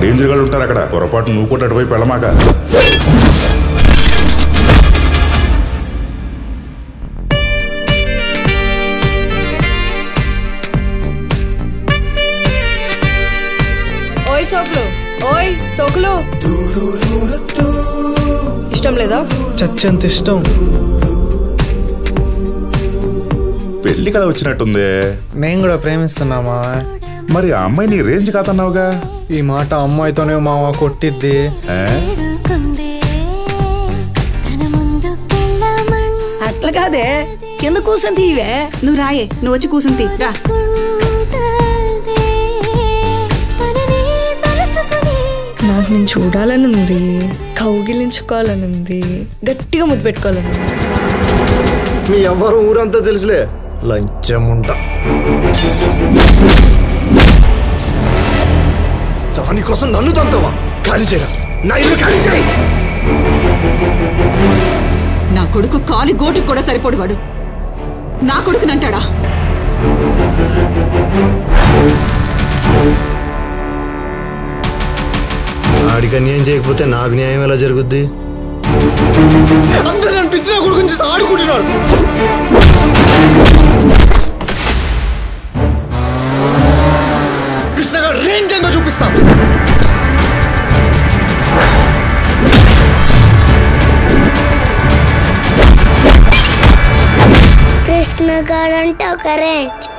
Range గాళ్ళు ఉంటారు అక్కడ పొరపాటు నువ్వు కూడా అటువైపు వెళ్ళమాక ఓయ్ సోకులు ఓయ్ సోకులు ఇష్టం లేదా చచ్చంత ఇష్టం పెళ్లి కదా వచ్చినట్టుంది నేను కూడా ప్రేమిస్తున్నామా మరి ఆ అమ్మాయి నీ రేంజ్ కాదన్నావుగా ఈ మాట అమ్మాయితోనే మామ కొట్టిద్ది ఏ? అట్లా కాదే కింద కూర్చొని తీవే నువ్వు రాయే నువ్వు వచ్చి కూసుంతి రా నాకు నేను చూడాలని ఉంది కౌగిలించుకోవాలని ఉంది గట్టిగా ముద్దు పెట్టుకోవాలని ఉంది. మీ ఎవ్వరు ఊరంతా తెలుసులే లంచం ఉంటా దానికోసం నన్ను తంతావా ఖాళీ చేయరా నా ఇల్లు ఖాళీ చేయి నా కొడుకు కాలి గోటికి కూడా సరిపోడు వాడు నా కొడుకునంటాడా ఆడికి అన్యాయం చేయకపోతే నాకు న్యాయం ఎలా జరుగుద్ది అందరూ నన్ను పిచ్చిన కొడుకు చూసి ఆడుకుంటున్నాడు కృష్ణ గారు రేంజ్ ఏందో చూపిస్తా కృష్ణ గారు అంటే ఒక రేంజ్